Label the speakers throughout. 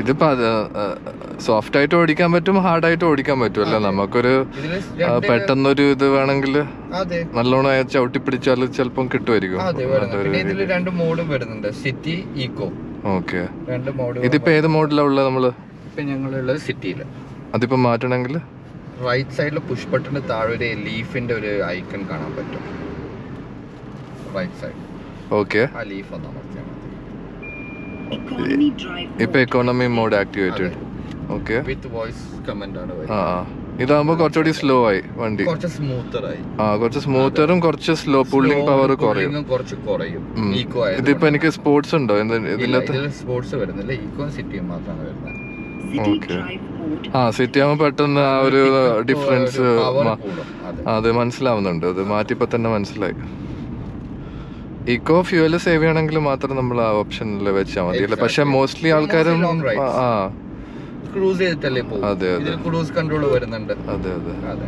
Speaker 1: ഇതിപ്പോ അത് സോഫ്റ്റ് ആയിട്ട് ഓടിക്കാൻ പറ്റും ഹാർഡ് ആയിട്ട് ഓടിക്കാൻ പറ്റും അല്ലേ നമുക്കൊരു
Speaker 2: ഇതില്
Speaker 1: ആ, പെട്ടെന്നൊരു ഇത് വേണമെങ്കിൽ
Speaker 2: അതെ
Speaker 1: നല്ലോണം ചവിട്ടി പിടിച്ചാൽ ചിലപ്പം കിട്ടുമായിരിക്കും
Speaker 2: അതെ വരുന്നുണ്ട് പിന്നെ ഇതിൽ രണ്ട് മോഡും വരുന്നുണ്ട് സിറ്റി ഈക്കോ
Speaker 1: ഓക്കെ
Speaker 2: രണ്ട് മോഡ്
Speaker 1: ഇതിപ്പോ ഏത് മോഡലാണ് ഉള്ളത് നമ്മള്
Speaker 2: ഇപ്പൊ ഞങ്ങളുള്ളത് സിറ്റിയില്
Speaker 1: അതിപ്പോ മാറ്റണമെങ്കിൽ
Speaker 2: റൈറ്റ് സൈഡിൽ പുഷ് ബട്ടണിന് താഴെ ഒരു ലീഫിന്റെ ഒരു ഐക്കൺ കാണാൻ പറ്റും റൈറ്റ് സൈഡ്
Speaker 1: ഓക്കെ
Speaker 2: ആ ലീഫ് ഒന്ന് അമർത്തിയാൽ മതി
Speaker 3: Economy drive
Speaker 1: ഇപ്പൊ economy mode activated okay
Speaker 2: with voice command ആണ്
Speaker 1: ആ
Speaker 2: വരുന്നത്
Speaker 1: ആ ഇതാകുമ്പോ കുറച്ചുകൂടി സ്ലോ ആയി വണ്ടി
Speaker 2: കുറച്ച് സ്മൂത്തർ ആയി
Speaker 1: ആ കുറച്ച് സ്മൂത്തറും കുറച്ച് സ്ലോ പുള്ളിംഗ് പവർ കുറയും
Speaker 2: Pulling ഉം കുറച്ച് കുറയും
Speaker 1: ഉം.
Speaker 2: ഈക്കോ
Speaker 1: ഇതിപ്പോ എനിക്ക് സ്പോർട്സ് ഉണ്ടോ എന്ത് ഇതിനകത്ത്
Speaker 2: ഇതിൽ സ്പോർട്സ് വരുന്നില്ല ഈക്കോ സിറ്റിയും മാത്രമാണ് വരുന്നത്
Speaker 3: city
Speaker 1: Okay.
Speaker 3: drive mode
Speaker 1: ആ സിറ്റി ആകുമ്പോ പെട്ടെന്ന് ആ ഒരു ഡിഫറൻസ്
Speaker 2: പവർ കൂടും അതെ
Speaker 1: അത് മനസ്സിലാവുന്നുണ്ട് അത് മാറ്റിയപ്പോ തന്നെ മനസ്സിലായി ഇക്കോ ഫ്യൂവൽ സേവ് ചെയ്യണമെങ്കിൽ മാത്രം നമ്മൾ ആ ഓപ്ഷനിൽ വെച്ചാൽ മതി അല്ലേ പക്ഷെ
Speaker 2: Exactly.
Speaker 1: മോസ്റ്റ്ലി
Speaker 2: Mostly
Speaker 1: ആൾക്കാരും
Speaker 2: long rides.
Speaker 1: ആ
Speaker 2: ക്രൂസ് ചെയ്തിട്ടല്ലേ പോകും
Speaker 1: അതെ, അതെ.
Speaker 2: ഇതിൽ ക്രൂസ് കൺട്രോൾ വരുന്നുണ്ട്
Speaker 1: അതെ അതെ
Speaker 2: അതെ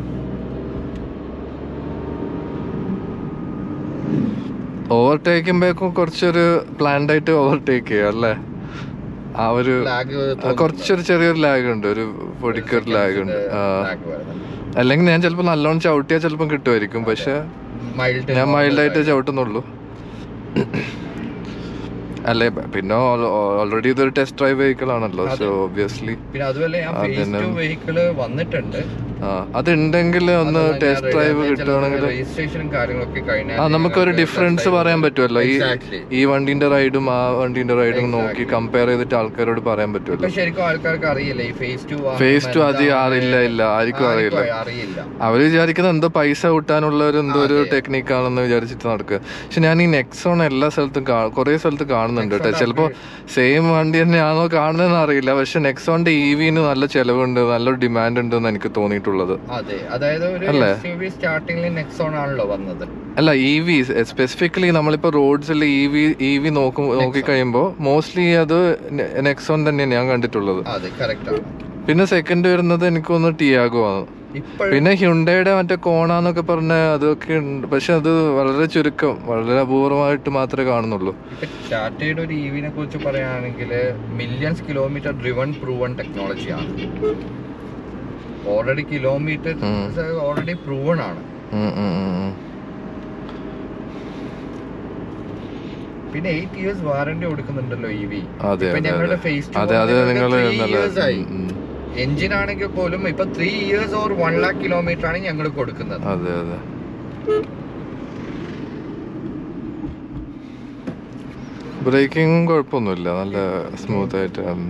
Speaker 1: ഓവർടേക്ക് ചെയ്യുമ്പോഴേക്കും കുറച്ചൊരു പ്ലാൻഡ് ആയിട്ട് ഓവർടേക്ക് ചെയ്യുക അല്ലേ ആ ഒരു
Speaker 2: ലാഗ്
Speaker 1: ആ, കുറച്ചൊരു ചെറിയൊരു ലാഗ് ഉണ്ട് ഒരു പൊടിക്കൊരു ലാഗ് ഉണ്ട് ആ.
Speaker 2: ലാഗ് വരുന്നുണ്ട്
Speaker 1: അല്ലെങ്കിൽ ഞാൻ ചിലപ്പോൾ നല്ലോണം ചവിട്ടിയാൽ ചിലപ്പം കിട്ടുമായിരിക്കും പക്ഷെ
Speaker 2: മൈൽഡ്
Speaker 1: ഞാൻ മൈൽഡായിട്ട് ചവിട്ടുന്നുള്ളൂ അല്ലേ ബ- പിന്നെ ഓൾറെഡി ഇതൊരു ടെസ്റ്റ് ഡ്രൈവ് വെഹിക്കിൾ ആണല്ലോ സോ ഒബ്വിയസ്ലി
Speaker 2: പിന്നെ അതുപോലെ ഞാൻ ഫേസ്
Speaker 1: അതന്നെ.
Speaker 2: ടു വെഹിക്കിള് വന്നിട്ടുണ്ട്
Speaker 1: അതുണ്ടെങ്കിൽ ഒന്ന് ടെസ്റ്റ് ഡ്രൈവ് കിട്ടുകയാണെങ്കിൽ
Speaker 2: രജിസ്ട്രേഷനും കാര്യങ്ങളൊക്കെ കഴിഞ്ഞാൽ
Speaker 1: ആ നമുക്കൊരു
Speaker 2: ഞങ്ങൾക്ക്
Speaker 1: ഡിഫറൻസ്
Speaker 2: test
Speaker 1: പറയാൻ
Speaker 2: drive
Speaker 1: പറ്റുമല്ലോ ഈ
Speaker 2: Exactly.
Speaker 1: ഈ വണ്ടിന്റെ റൈഡും ആ വണ്ടിന്റെ റൈഡും നോക്കി
Speaker 2: Exactly.
Speaker 1: കമ്പയർ ചെയ്തിട്ട് ആൾക്കാരോട് പറയാൻ
Speaker 2: ഇപ്പൊ
Speaker 1: പറ്റുമല്ലോ
Speaker 2: ശരിക്കും ആൾക്കാർക്ക് അറിയില്ല ഈ ഫേസ് ടു
Speaker 1: ഫേസ് ടു അത് അറിയില്ല ഇല്ല ആർക്കും അറിയില്ല
Speaker 2: അറിയില്ല
Speaker 1: അവര് വിചാരിക്കുന്നത് എന്തോ പൈസ കൂട്ടാനുള്ള ഒരു എന്തോ ഒരു
Speaker 2: അതെ.
Speaker 1: ടെക്നിക്ക് ആണെന്ന് വിചാരിച്ചിട്ട് നടക്കുക പക്ഷെ ഞാൻ ഈ നെക്സോൺ എല്ലാ സ്ഥലത്തും കുറെ സ്ഥലത്ത് കാണുന്നുണ്ട് കേട്ടോ
Speaker 2: Nexon
Speaker 1: ചിലപ്പോ സെയിം വണ്ടി തന്നെയാണോ കാണുന്നതെന്ന് അറിയില്ല പക്ഷെ നെക്സോണിന്റെ ഇ വിന് നല്ല ചെലവുണ്ട് നല്ലൊരു ഡിമാൻഡ് ഉണ്ടെന്ന് എനിക്ക് തോന്നിയിട്ടുള്ളത്
Speaker 2: അതെ അതായത് ഒരു
Speaker 1: അല്ലേ?
Speaker 2: എസ് യു വി സ്റ്റാർട്ടിംഗിൽ നെക്സോൺ ആണല്ലോ വന്നത്
Speaker 1: അല്ല ഇ വി സ്പെസിഫിക്കലി നമ്മളിപ്പോ റോഡ്സിൽ ഇ വി ഇ വി നോക്കും നോക്കി കഴിയുമ്പോൾ മോസ്റ്റ്ലി അത് നെക്സോൺ തന്നെയാണ് ഞാൻ കണ്ടിട്ടുള്ളത്
Speaker 2: അതെ കറക്റ്റ് ആണ്
Speaker 1: പിന്നെ സെക്കൻഡ് വരുന്നത് എനിക്ക് തോന്നുന്നു ടിയാഗോ ആണ്
Speaker 2: ഇപ്പോഴും
Speaker 1: പിന്നെ ഹ്യുണ്ടയുടെ മറ്റേ കോണാന്നൊക്കെ പറഞ്ഞ അതൊക്കെ ഉണ്ട് പക്ഷെ അത് വളരെ ചുരുക്കം വളരെ അപൂർവമായിട്ട് മാത്രമേ കാണുന്നുള്ളൂ
Speaker 2: ഇപ്പൊ ടാറ്റയുടെ ഒരു ഇവിനെ കുറിച്ച് പറയുകയാണെങ്കിൽ മില്യൺസ് കിലോമീറ്റർ ഡ്രിവൺ പ്രൂവൺ ടെക്നോളജിയാണ് ഓൾറെഡി കിലോമീറ്റർ
Speaker 1: ഉം.
Speaker 2: ഓൾറെഡി പ്രൂവൺ ആണ്
Speaker 1: ഉം, ഉം, ഉം, ഉം.
Speaker 2: പിന്നെ എയ്റ്റ് ഇയേഴ്സ് വാറന്റി കൊടുക്കുന്നുണ്ടല്ലോ ഇ വി
Speaker 1: അതെ
Speaker 2: ഇപ്പൊ
Speaker 1: അതെ
Speaker 2: ഞങ്ങളുടെ
Speaker 1: അതെ
Speaker 2: ഫേസ്
Speaker 1: അതെ അത് നിങ്ങൾ നല്ല
Speaker 2: ആയി
Speaker 1: ഉം, ഉം.
Speaker 2: എഞ്ചിൻ ആണെങ്കിൽ പോലും ഇപ്പൊ three years or one lakh kilometre ആണ് ഞങ്ങൾ കൊടുക്കുന്നത്
Speaker 1: അതെ അതെ ബ്രേക്കിംഗ് കുഴപ്പമൊന്നുമില്ല നല്ല സ്മൂത്ത് ആയിട്ട് ഉം.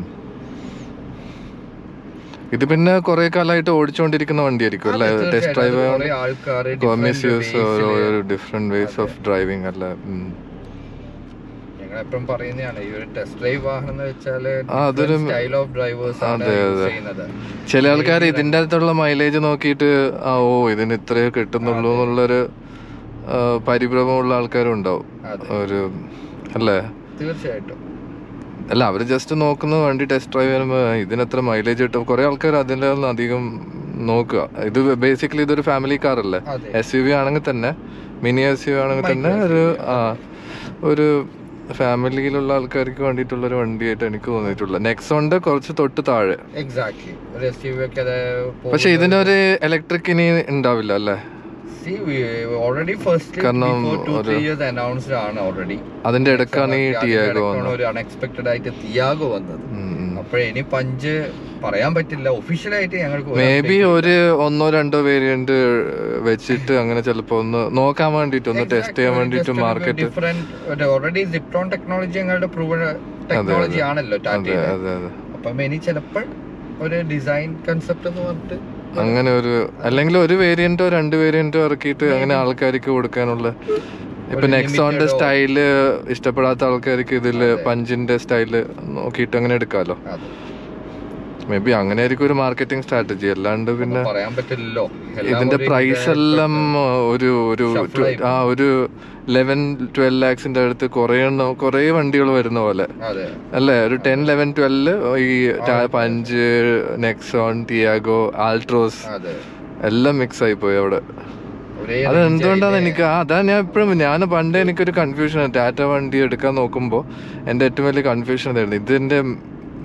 Speaker 1: ഇത് പിന്നെ കുറെ കാലമായിട്ട് ഓടിച്ചുകൊണ്ടിരിക്കുന്ന വണ്ടിയായിരിക്കും അല്ലേ
Speaker 2: അതെ,
Speaker 1: ടെസ്റ്റ്
Speaker 2: തീർച്ചയായിട്ടും.
Speaker 1: ഡ്രൈവ്
Speaker 2: അത് കുറേ ആൾക്കാര്
Speaker 1: മിസ്
Speaker 2: different
Speaker 1: യൂസ്
Speaker 2: ways ല്
Speaker 1: ഓരോ ഡിഫറെന്റ് വേസ് ഓഫ് ഡ്രൈവിംഗ് അല്ല ഉം.
Speaker 2: ഞങ്ങൾ എപ്പോഴും പറയുന്നതാണ് ഈ ഒരു ടെസ്റ്റ് ഡ്രൈവ് വാഹനം എന്ന് വെച്ചാല്
Speaker 1: ആ, അതൊരു-
Speaker 2: സ്റ്റൈൽ ഓഫ് ഡ്രൈവേഴ്സ് ആണ്
Speaker 1: അതെ,
Speaker 2: use
Speaker 1: അതെ.
Speaker 2: ചെയ്യുന്നത്
Speaker 1: ചില ആൾക്കാർ ഇതിന്റെ അകത്തുള്ള മൈലേജ് നോക്കിയിട്ട് ആ ഓ ഇതിന് ഇത്രയേ കിട്ടുന്നുള്ളൂ എന്നുള്ളൊരു ആ, പരിഭ്രമമുള്ള ആൾക്കാരും ഉണ്ടാവും
Speaker 2: അതെ
Speaker 1: ഒരു അല്ലേ
Speaker 2: തീർച്ചയായിട്ടും
Speaker 1: അല്ല അവര് ജസ്റ്റ് നോക്കുന്ന വണ്ടി ടെസ്റ്റ് ഡ്രൈവ് ചെയ്യുമ്പോ ഇതിന് എത്ര മൈലേജ് കിട്ടും കുറെ ആൾക്കാർ അതിന്റെ ഒന്നും അധികം നോക്കുക ഇത് ബേസിക്കലി ഇതൊരു ഫാമിലി കാർ അല്ലേ
Speaker 2: അതെ
Speaker 1: എസ് യു വി ആണെങ്കിൽ തന്നെ മിനി എസ് യു ആണെങ്കിൽ തന്നെ ഒരു ആ ഒരു ഫാമിലിയിലുള്ള ആൾക്കാർക്ക് വേണ്ടിയിട്ടുള്ള ഒരു വണ്ടിയായിട്ട് എനിക്ക് തോന്നിയിട്ടുള്ളത് നെക്സോണിന്റെ കുറച്ച് തൊട്ട് താഴെ
Speaker 2: എക്സാക്ട്ലി ഒരു എസ് യു വി ഒക്കെ അത്
Speaker 1: പക്ഷെ ഇതിനൊരു ഇലക്ട്രിക് ഇനി ഉണ്ടാവില്ല അല്ലേ
Speaker 2: ഓൾറെഡി ഫസ്റ്റ്
Speaker 1: കാരണം
Speaker 2: ടു
Speaker 1: ഒരു-
Speaker 2: ത്രീ ഇയേഴ്സ് അനൗൺസ്ഡ് ആണ് ഓൾറെഡി
Speaker 1: അതിന്റെ ഇടക്കാണ് ഈ ടിയാഗോ വന്നത്
Speaker 2: ഒരു അൺഎക്സ്പെക്ടഡ് ആയിട്ട് തിയാഗോ വന്നത്
Speaker 1: ഉം, ഉം.
Speaker 2: അപ്പോഴേ ഇനി പഞ്ച് പറയാൻ പറ്റില്ല ഒഫീഷ്യലായിട്ട് ഞങ്ങൾക്ക് ഒരു
Speaker 1: മേ ബി
Speaker 2: update
Speaker 1: ഒരു ഒന്നോ രണ്ടോ വേരിയന്റ് വെച്ചിട്ട് അങ്ങനെ ചിലപ്പോ ഒന്ന് നോക്കാൻ വേണ്ടിട്ട് ഒന്ന് ടെസ്റ്റ് ചെയ്യാൻ വേണ്ടിട്ട് market
Speaker 2: different already Ziptron technology ഞങ്ങളുടെ പ്രൂവൺ ടെക്നോളജി ആണല്ലോ
Speaker 1: അതെ
Speaker 2: ടാറ്റ
Speaker 1: അതെ അതെ
Speaker 2: അപ്പം ഇനി ചിലപ്പോൾ ഒരു ഡിസൈൻ കൺസെപ്റ്റ് എന്ന് പറഞ്ഞിട്ട്
Speaker 1: അങ്ങനെ ഒരു അല്ലെങ്കിൽ ഒരു വേരിയന്റോ രണ്ട് വേരിയന്റോ ഇറക്കിയിട്ട് അങ്ങനെ ആൾക്കാർക്ക് കൊടുക്കാനുള്ള ഇപ്പൊ നെക്സോണിന്റെ സ്റ്റൈല് ഇഷ്ടപ്പെടാത്ത ആൾക്കാർക്ക് ഇതില് പഞ്ചിന്റെ സ്റ്റൈല് നോക്കിയിട്ട് അങ്ങനെ എടുക്കാലോ
Speaker 2: അതെ
Speaker 1: മേ ബി അങ്ങനെ ആയിരിക്കും ഒരു മാർക്കറ്റിംഗ് സ്ട്രാറ്റജി അല്ലാണ്ട് പിന്നെ
Speaker 2: പറയാൻ പറ്റില്ലല്ലോ എല്ലാം
Speaker 1: ഇതിന്റെ
Speaker 2: ഒരു
Speaker 1: പ്രൈസ്
Speaker 2: ഇത്
Speaker 1: എല്ലാം ഒരു ഒരു
Speaker 2: Shuffle ആയി
Speaker 1: ആ ഒരു ലെവൻ ട്വൽവ് ലാക്സിന്റെ അടുത്ത് കുറേ എണ്ണം കുറേ വണ്ടികൾ വരുന്ന പോലെ
Speaker 2: അതെ
Speaker 1: അല്ലേ ഒരു ടെൻ ലെവൻ ട്വൽവ് ഈ ടാ- പഞ്ച് നെക്സോൺ ടിയാഗോ ആൾട്രോസ്
Speaker 2: അതെ
Speaker 1: എല്ലാം മിക്സ് ആയി പോയി അവിടെ
Speaker 2: ഒരേ
Speaker 1: അത് എന്തുകൊണ്ടാന്ന് എനിക്ക് ആ അതാ ഞാൻ എപ്പോഴും ഞാൻ പണ്ട് എനിക്കൊരു കൺഫ്യൂഷൻ ടാറ്റ വണ്ടി എടുക്കാൻ നോക്കുമ്പോൾ എൻ്റെ ഏറ്റവും വലിയ കൺഫ്യൂഷൻ ഇതായിരുന്നു ഇതിന്റെ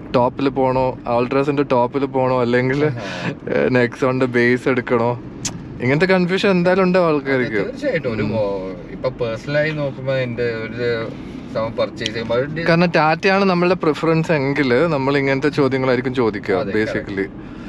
Speaker 1: ടോപ്പിൽ പോണോ ആൾട്രാസിന്റെ ടോപ്പിൽ പോണോ അല്ലെങ്കിൽ നെക്സോണിന്റെ ബേസ് എടുക്കണോ ഇങ്ങനത്തെ കൺഫ്യൂഷൻ എന്തായാലും ഉണ്ടാവും ആൾക്കാർക്ക്
Speaker 2: തീർച്ചയായിട്ടും ഒരു മോ- ഇപ്പൊ പേഴ്സണലായി നോക്കുമ്പോ എന്റെ ഒരു സമയം പർച്ചേസ് ചെയ്യുമ്പോൾ ഒരു
Speaker 1: കാരണം ടാറ്റയാണ് നമ്മളുടെ പ്രിഫറൻസ് എങ്കിൽ നമ്മൾ ഇങ്ങനത്തെ ചോദ്യങ്ങളായിരിക്കും ചോദിക്കുക
Speaker 2: അതെ,
Speaker 1: ബേസിക്കലി